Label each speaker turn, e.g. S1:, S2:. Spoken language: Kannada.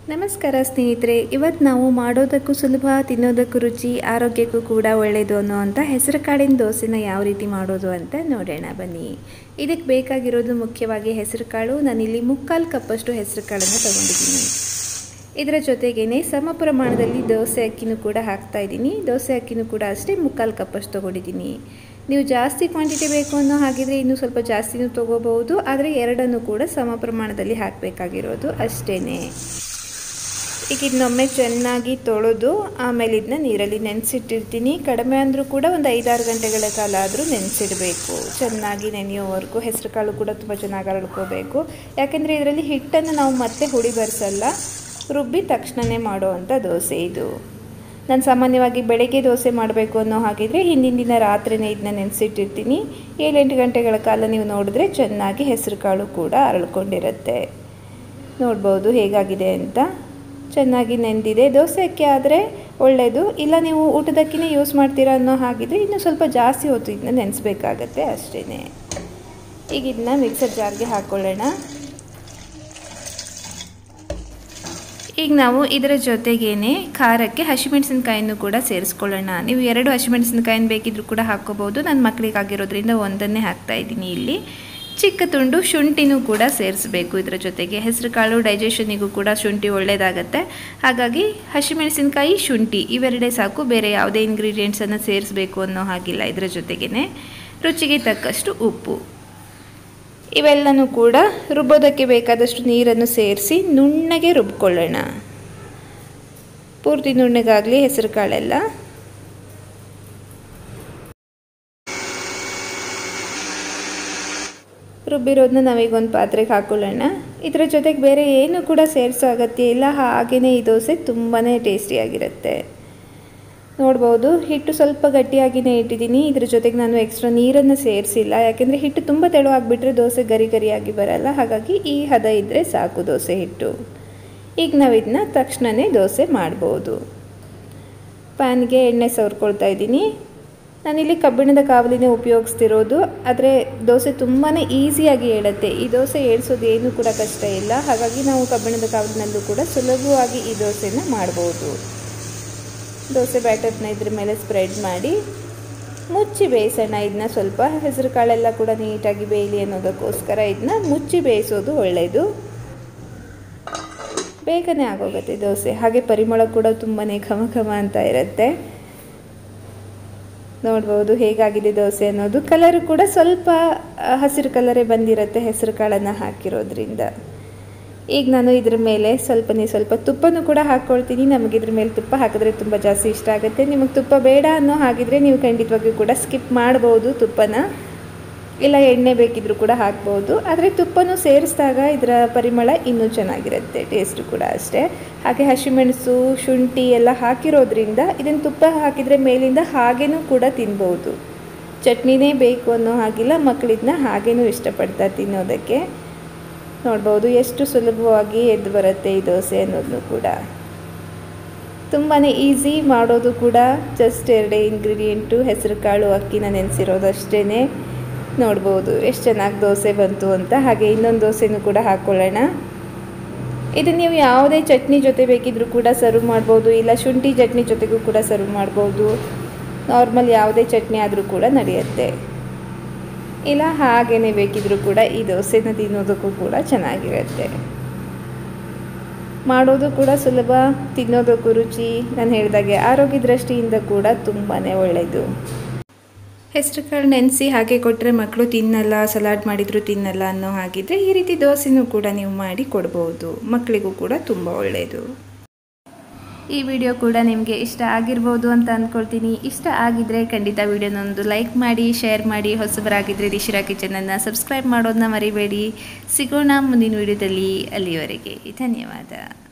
S1: ನಮಸ್ಕಾರ ಸ್ನೇಹಿತರೆ ಇವತ್ತು ನಾವು ಮಾಡೋದಕ್ಕೂ ಸುಲಭ ತಿನ್ನೋದಕ್ಕೂ ರುಚಿ ಆರೋಗ್ಯಕ್ಕೂ ಕೂಡ ಒಳ್ಳೆಯದು ಅನ್ನೋ ಅಂತ ಹೆಸರು ಕಾಳಿನ ದೋಸೆನ ಯಾವ ರೀತಿ ಮಾಡೋದು ಅಂತ ನೋಡೋಣ ಬನ್ನಿ ಇದಕ್ಕೆ ಬೇಕಾಗಿರೋದು ಮುಖ್ಯವಾಗಿ ಹೆಸರು ಕಾಳು ನಾನಿಲ್ಲಿ ಮುಕ್ಕಾಲು ಕಪ್ಪಷ್ಟು ಹೆಸರು ಕಾಳನ್ನು ತಗೊಂಡಿದ್ದೀನಿ ಇದರ ಜೊತೆಗೇನೆ ಸಮ ಪ್ರಮಾಣದಲ್ಲಿ ದೋಸೆ ಅಕ್ಕಿನೂ ಕೂಡ ಹಾಕ್ತಾ ಇದ್ದೀನಿ ದೋಸೆ ಅಕ್ಕಿನೂ ಕೂಡ ಅಷ್ಟೇ ಮುಕ್ಕಾಲು ಕಪ್ಪಷ್ಟು ತೊಗೊಂಡಿದ್ದೀನಿ ನೀವು ಜಾಸ್ತಿ ಕ್ವಾಂಟಿಟಿ ಬೇಕು ಅನ್ನೋ ಹಾಗಿದ್ರೆ ಇನ್ನೂ ಸ್ವಲ್ಪ ಜಾಸ್ತಿನೂ ತೊಗೋಬಹುದು ಆದರೆ ಎರಡನ್ನು ಕೂಡ ಸಮ ಪ್ರಮಾಣದಲ್ಲಿ ಹಾಕಬೇಕಾಗಿರೋದು ಅಷ್ಟೇ ಈಗ ಇದನ್ನೊಮ್ಮೆ ಚೆನ್ನಾಗಿ ತೊಳೆದು ಆಮೇಲೆ ಇದನ್ನ ನೀರಲ್ಲಿ ನೆನೆಸಿಟ್ಟಿರ್ತೀನಿ ಕಡಿಮೆ ಅಂದರೂ ಕೂಡ ಒಂದು ಐದಾರು ಗಂಟೆಗಳ ಕಾಲ ಆದರೂ ನೆನೆಸಿಡಬೇಕು ಚೆನ್ನಾಗಿ ನೆನೆಯೋವರೆಗೂ ಹೆಸರು ಕಾಳು ಕೂಡ ತುಂಬ ಚೆನ್ನಾಗಿ ಅರಳ್ಕೋಬೇಕು ಯಾಕೆಂದರೆ ಇದರಲ್ಲಿ ಹಿಟ್ಟನ್ನು ನಾವು ಮತ್ತೆ ಹುಡಿ ಬರೆಸಲ್ಲ ರುಬ್ಬಿ ತಕ್ಷಣವೇ ಮಾಡುವಂಥ ದೋಸೆ ಇದು ನಾನು ಸಾಮಾನ್ಯವಾಗಿ ಬೆಳಗ್ಗೆ ದೋಸೆ ಮಾಡಬೇಕು ಅನ್ನೋ ಹಾಗಿದ್ರೆ ಹಿಂದಿನ ದಿನ ರಾತ್ರಿನೇ ಇದನ್ನ ನೆನೆಸಿಟ್ಟಿರ್ತೀನಿ ಏಳೆಂಟು ಗಂಟೆಗಳ ಕಾಲ ನೀವು ನೋಡಿದ್ರೆ ಚೆನ್ನಾಗಿ ಹೆಸರು ಕಾಳು ಕೂಡ ಅರಳ್ಕೊಂಡಿರುತ್ತೆ ನೋಡ್ಬೋದು ಹೇಗಾಗಿದೆ ಅಂತ ಚೆನ್ನಾಗಿ ನೆಂದಿದೆ ದೋಸೆ ಅಕ್ಕಿ ಆದರೆ ಒಳ್ಳೆಯದು ಇಲ್ಲ ನೀವು ಊಟದಕ್ಕಿನೇ ಯೂಸ್ ಮಾಡ್ತೀರಾ ಅನ್ನೋ ಹಾಗಿದ್ರೆ ಇನ್ನೂ ಸ್ವಲ್ಪ ಜಾಸ್ತಿ ಹೊತ್ತು ಇದನ್ನ ನೆನೆಸ್ಬೇಕಾಗತ್ತೆ ಅಷ್ಟೇ ಈಗ ಇದನ್ನ ಮಿಕ್ಸರ್ ಜಾರ್ಗೆ ಹಾಕ್ಕೊಳ್ಳೋಣ ಈಗ ನಾವು ಇದರ ಜೊತೆಗೇನೆ ಖಾರಕ್ಕೆ ಹಸಿಮೆಣಸಿನ್ಕಾಯನ್ನು ಕೂಡ ಸೇರಿಸ್ಕೊಳ್ಳೋಣ ನೀವು ಎರಡು ಹಸಿಮೆಣಸಿನ್ಕಾಯಿನ ಬೇಕಿದ್ರೂ ಕೂಡ ಹಾಕ್ಕೋಬೋದು ನನ್ನ ಮಕ್ಕಳಿಗಾಗಿರೋದ್ರಿಂದ ಒಂದನ್ನೇ ಹಾಕ್ತಾ ಇದ್ದೀನಿ ಇಲ್ಲಿ ಚಿಕ್ಕ ತುಂಡು ಶುಂಠಿನೂ ಕೂಡ ಸೇರಿಸಬೇಕು ಇದರ ಜೊತೆಗೆ ಹೆಸರು ಕಾಳು ಡೈಜೆಷನಿಗೂ ಕೂಡ ಶುಂಠಿ ಒಳ್ಳೆಯದಾಗತ್ತೆ ಹಾಗಾಗಿ ಹಸಿಮೆಣಸಿನ್ಕಾಯಿ ಶುಂಠಿ ಇವೆರಡೇ ಸಾಕು ಬೇರೆ ಯಾವುದೇ ಇಂಗ್ರೀಡಿಯೆಂಟ್ಸನ್ನು ಸೇರಿಸಬೇಕು ಅನ್ನೋ ಹಾಗಿಲ್ಲ ಇದರ ಜೊತೆಗೇ ರುಚಿಗೆ ತಕ್ಕಷ್ಟು ಉಪ್ಪು ಇವೆಲ್ಲನೂ ಕೂಡ ರುಬ್ಬೋದಕ್ಕೆ ಬೇಕಾದಷ್ಟು ನೀರನ್ನು ಸೇರಿಸಿ ನುಣ್ಣಗೆ ರುಬ್ಕೊಳ್ಳೋಣ ಪೂರ್ತಿ ನುಣ್ಣಗಾಗಲಿ ಹೆಸರು ಕಾಳೆಲ್ಲ ರುಬ್ಬಿರೋದನ್ನ ನಾವೀಗ ಒಂದು ಪಾತ್ರೆಗೆ ಹಾಕ್ಕೊಳ್ಳೋಣ ಇದರ ಜೊತೆಗೆ ಬೇರೆ ಏನು ಕೂಡ ಸೇರಿಸೋ ಅಗತ್ಯ ಇಲ್ಲ ಹಾಗೆಯೇ ಈ ದೋಸೆ ತುಂಬಾ ಟೇಸ್ಟಿಯಾಗಿರುತ್ತೆ ನೋಡ್ಬೋದು ಹಿಟ್ಟು ಸ್ವಲ್ಪ ಗಟ್ಟಿಯಾಗಿಯೇ ಇಟ್ಟಿದ್ದೀನಿ ಇದ್ರ ಜೊತೆಗೆ ನಾನು ಎಕ್ಸ್ಟ್ರಾ ನೀರನ್ನು ಸೇರಿಸಿಲ್ಲ ಯಾಕೆಂದರೆ ಹಿಟ್ಟು ತುಂಬ ತೆಳು ಆಗಿಬಿಟ್ರೆ ದೋಸೆ ಗರಿ ಗರಿಯಾಗಿ ಬರಲ್ಲ ಹಾಗಾಗಿ ಈ ಹದ ಇದ್ದರೆ ಸಾಕು ದೋಸೆ ಹಿಟ್ಟು ಈಗ ನಾವು ಇದನ್ನ ತಕ್ಷಣವೇ ದೋಸೆ ಮಾಡ್ಬೋದು ಪ್ಯಾನ್ಗೆ ಎಣ್ಣೆ ಸವರ್ಕೊಳ್ತಾ ಇದ್ದೀನಿ ನಾನಿಲ್ಲಿ ಕಬ್ಬಿಣದ ಕಾವಲಿನೇ ಉಪಯೋಗಿಸ್ತಿರೋದು ಆದರೆ ದೋಸೆ ತುಂಬಾ ಈಸಿಯಾಗಿ ಹೇಳುತ್ತೆ ಈ ದೋಸೆ ಏಳ್ಸೋದು ಏನೂ ಕೂಡ ಕಷ್ಟ ಇಲ್ಲ ಹಾಗಾಗಿ ನಾವು ಕಬ್ಬಿಣದ ಕಾವಲಿನಲ್ಲೂ ಕೂಡ ಸುಲಭವಾಗಿ ಈ ದೋಸೆನ ಮಾಡ್ಬೋದು ದೋಸೆ ಬ್ಯಾಟರ್ನ ಇದ್ರ ಮೇಲೆ ಸ್ಪ್ರೆಡ್ ಮಾಡಿ ಮುಚ್ಚಿ ಬೇಯಿಸೋಣ ಇದನ್ನ ಸ್ವಲ್ಪ ಹೆಸರು ಕಾಳೆಲ್ಲ ಕೂಡ ನೀಟಾಗಿ ಬೇಯಲಿ ಅನ್ನೋದಕ್ಕೋಸ್ಕರ ಇದನ್ನ ಮುಚ್ಚಿ ಬೇಯಿಸೋದು ಒಳ್ಳೆಯದು ಬೇಗನೆ ಆಗೋಗುತ್ತೆ ದೋಸೆ ಹಾಗೆ ಪರಿಮಳ ಕೂಡ ತುಂಬಾ ಘಮ ಘಮ ಅಂತ ಇರುತ್ತೆ ನೋಡ್ಬೋದು ಹೇಗಾಗಿದೆ ದೋಸೆ ಅನ್ನೋದು ಕಲರು ಕೂಡ ಸ್ವಲ್ಪ ಹಸಿರು ಕಲರೇ ಬಂದಿರುತ್ತೆ ಹೆಸರು ಕಾಳನ್ನು ಹಾಕಿರೋದ್ರಿಂದ ಈಗ ನಾನು ಇದ್ರ ಮೇಲೆ ಸ್ವಲ್ಪನೇ ಸ್ವಲ್ಪ ತುಪ್ಪನೂ ಕೂಡ ಹಾಕ್ಕೊಳ್ತೀನಿ ನಮಗೆ ಇದ್ರ ಮೇಲೆ ತುಪ್ಪ ಹಾಕಿದ್ರೆ ತುಂಬ ಜಾಸ್ತಿ ಇಷ್ಟ ಆಗುತ್ತೆ ನಿಮಗೆ ತುಪ್ಪ ಬೇಡ ಅನ್ನೋ ಹಾಗಿದ್ರೆ ನೀವು ಖಂಡಿತವಾಗಿಯೂ ಕೂಡ ಸ್ಕಿಪ್ ಮಾಡ್ಬೋದು ತುಪ್ಪನ ಇಲ್ಲ ಎಣ್ಣೆ ಬೇಕಿದ್ರೂ ಕೂಡ ಹಾಕ್ಬೋದು ಆದರೆ ತುಪ್ಪನೂ ಸೇರಿಸಿದಾಗ ಇದರ ಪರಿಮಳ ಇನ್ನೂ ಚೆನ್ನಾಗಿರುತ್ತೆ ಟೇಸ್ಟು ಕೂಡ ಅಷ್ಟೇ ಹಾಗೆ ಹಸಿಮೆಣಸು ಶುಂಠಿ ಎಲ್ಲ ಹಾಕಿರೋದ್ರಿಂದ ಇದನ್ನು ತುಪ್ಪ ಹಾಕಿದರೆ ಮೇಲಿಂದ ಹಾಗೇನೂ ಕೂಡ ತಿನ್ಬೋದು ಚಟ್ನಿನೇ ಬೇಕು ಅನ್ನೋ ಹಾಗಿಲ್ಲ ಮಕ್ಕಳಿದ್ನ ಹಾಗೇನೂ ಇಷ್ಟಪಡ್ತಾರೆ ತಿನ್ನೋದಕ್ಕೆ ನೋಡ್ಬೋದು ಎಷ್ಟು ಸುಲಭವಾಗಿ ಎದ್ದು ಬರುತ್ತೆ ಈ ದೋಸೆ ಅನ್ನೋದನ್ನು ಕೂಡ ತುಂಬಾ ಈಸಿ ಮಾಡೋದು ಕೂಡ ಜಸ್ಟ್ ಎರಡೇ ಇಂಗ್ರೀಡಿಯೆಂಟು ಹೆಸರು ಕಾಳು ಅಕ್ಕಿನ ನೆನೆಸಿರೋದು ಅಷ್ಟೇ ನೋಡ್ಬೋದು ಎಷ್ಟು ಚೆನ್ನಾಗಿ ದೋಸೆ ಬಂತು ಅಂತ ಹಾಗೆ ಇನ್ನೊಂದು ದೋಸೆನೂ ಕೂಡ ಹಾಕ್ಕೊಳ್ಳೋಣ ಇದು ನೀವು ಯಾವುದೇ ಚಟ್ನಿ ಜೊತೆ ಬೇಕಿದ್ರೂ ಕೂಡ ಸರ್ವ್ ಮಾಡ್ಬೋದು ಇಲ್ಲ ಶುಂಠಿ ಚಟ್ನಿ ಜೊತೆಗೂ ಕೂಡ ಸರ್ವ್ ಮಾಡ್ಬೋದು ನಾರ್ಮಲ್ ಯಾವುದೇ ಚಟ್ನಿ ಆದರೂ ಕೂಡ ನಡೆಯುತ್ತೆ ಇಲ್ಲ ಹಾಗೇ ಬೇಕಿದ್ರೂ ಕೂಡ ಈ ದೋಸೆನ ತಿನ್ನೋದಕ್ಕೂ ಕೂಡ ಚೆನ್ನಾಗಿರುತ್ತೆ ಮಾಡೋದು ಕೂಡ ಸುಲಭ ತಿನ್ನೋದಕ್ಕೂ ರುಚಿ ನಾನು ಹೇಳಿದಾಗೆ ಆರೋಗ್ಯ ದೃಷ್ಟಿಯಿಂದ ಕೂಡ ತುಂಬಾ ಒಳ್ಳೆಯದು ಹೆಸರು ಕಾಳು ನೆನೆಸಿ ಹಾಗೆ ಕೊಟ್ಟರೆ ಮಕ್ಕಳು ತಿನ್ನಲ್ಲ ಸಲಾಡ್ ಮಾಡಿದರೂ ತಿನ್ನಲ್ಲ ಅನ್ನೋ ಹಾಗಿದ್ರೆ ಈ ರೀತಿ ದೋಸೆನೂ ಕೂಡ ನೀವು ಮಾಡಿ ಕೊಡ್ಬೋದು ಮಕ್ಕಳಿಗೂ ಕೂಡ ತುಂಬ ಒಳ್ಳೆಯದು ಈ ವಿಡಿಯೋ ಕೂಡ ನಿಮಗೆ ಇಷ್ಟ ಆಗಿರ್ಬೋದು ಅಂತ ಅಂದ್ಕೊಳ್ತೀನಿ ಇಷ್ಟ ಆಗಿದ್ರೆ ಖಂಡಿತ ವಿಡಿಯೋನೊಂದು ಲೈಕ್ ಮಾಡಿ ಶೇರ್ ಮಾಡಿ ಹೊಸಬರಾಗಿದ್ದರೆ ದಿಶಿರಾ ಕಿಚನನ್ನು ಸಬ್ಸ್ಕ್ರೈಬ್ ಮಾಡೋದನ್ನ ಮರಿಬೇಡಿ ಸಿಗೋಣ ಮುಂದಿನ ವಿಡಿಯೋದಲ್ಲಿ ಅಲ್ಲಿವರೆಗೆ ಧನ್ಯವಾದ